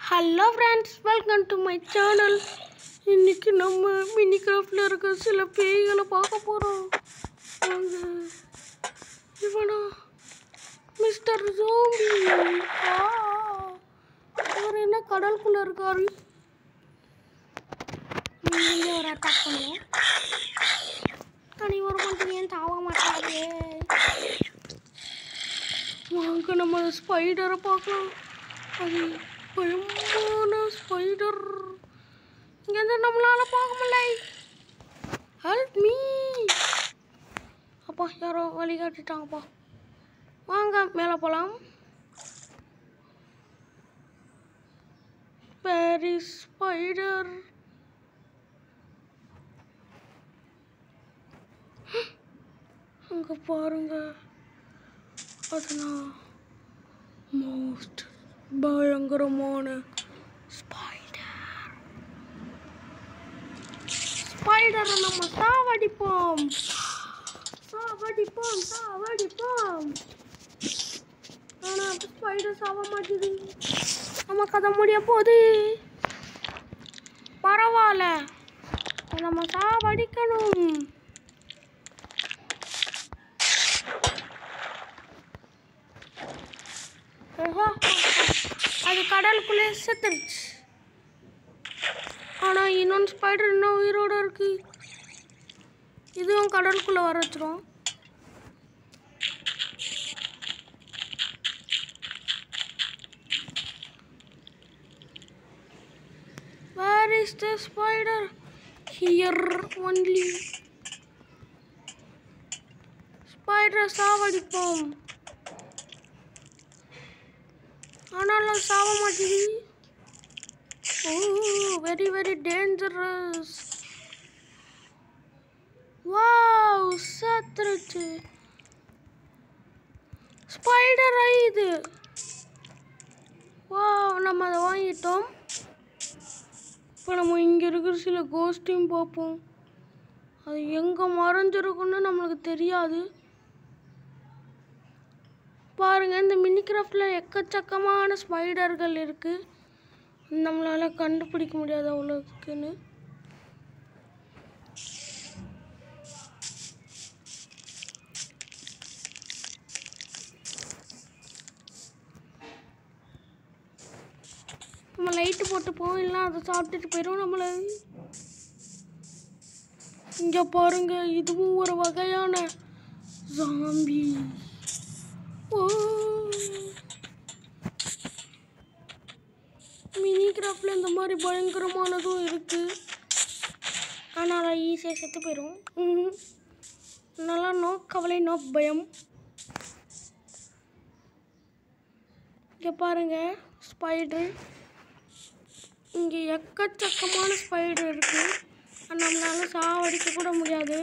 Hello friends welcome to my channel இன்னைக்கு நம்ம mini கிராஃப்டில் இருக்க சில பேய்களை பார்க்க போகிறோம் வாங்க இவனா மிஸ்டர் ஜோம்பி அவர் என்ன கடலுக்குள்ளே இருக்காரு நீங்க ஒரு அட்டாக் பண்ணுவோம் தனி ஒரு மட்டும் ஏன் தாவ மாட்டாரு வாங்க நம்ம ஸ்பைடரை பார்க்கலாம் அது பயமான ஸ்பைடர் இங்கேருந்து நம்மளால பார்க்க முடியல ஹெல்ப் மீ அப்பா யாரோ வழி காட்டிட்டாங்கப்பா வாங்க மேலே போகலாம் பாரிஸ் ஸ்பைடர் அங்கே பாருங்க அதுதான் மோஸ்ட் பயங்கரமான ஸ்பைடர் ஸ்பைடரை நம்ம சாவடிப்போம் சாவடிப்போம் சாவடிப்போம் ஆனால் ஸ்பைடர் சாவ மாட்டேது நம்ம கதை முடிய போகுது பரவாயில்ல அதை நம்ம சாவடிக்கணும் ஆஹா. அது கடலுக்குள்ளே செத்துருச்சு ஆனால் இன்னொன்று ஸ்பைடர் இன்னும் உயிரோட இருக்கு இதுவும் கடலுக்குள்ளே வர வச்சிரும் Where is the spider? Here only. Spider சாவடிப்போம் ஆனாலும் சாவ மாட்டேங்குது oh very very dangerous wow சத்துருச்சு ஸ்பைடர் இது வாவ் நம்ம அதை வாங்கிட்டோம் இப்போ நம்ம இங்கே இருக்கிற சில கோஸ்டையும் பார்ப்போம் அது எங்கே மறைஞ்சிருக்குன்னு நம்மளுக்கு தெரியாது பாருங்க இந்த மினி கிராஃப்டில் எக்கச்சக்கமான ஸ்பைடர்கள் இருக்கு நம்மளால கண்டுபிடிக்க முடியாது அவ்வளோக்குன்னு நம்ம லைட்டு போட்டு போவோம் இல்லை அதை சாப்பிட்டுட்டு போயிடும் நம்மளை இங்கே பாருங்க இதுவும் ஒரு வகையான ஜாம்பி ஓ மினி கிராஃப்டில் இந்த மாதிரி பயங்கரமானதும் இருக்கு ஆனால் ஈஸியாக செத்து போயிடும் ம்ஹும். நல்லா நோ கவலை நோ பயம் இங்கே பாருங்க ஸ்பைடர் இங்கே எக்கச்சக்கமான ஸ்பைடர் இருக்கு ஆனா நம்மளால சாவடிக்க கூட முடியாது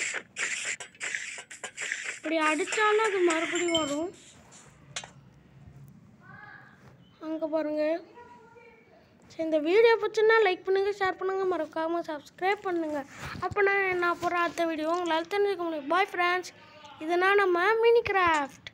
இப்படி அடித்தாலும் அது மறுபடியும் வரும் அங்கே பாருங்க சரி இந்த வீடியோ பிடிச்சுன்னா லைக் பண்ணுங்கள் ஷேர் பண்ணுங்கள் மறக்காமல் சப்ஸ்கிரைப் பண்ணுங்கள் அப்போ நான் நான் போகிற அடுத்த வீடியோ உங்களால் தெரிஞ்சுக்க முடியும் பாய் ஃப்ரெண்ட்ஸ் இதுனா நம்ம மினி கிராஃப்ட்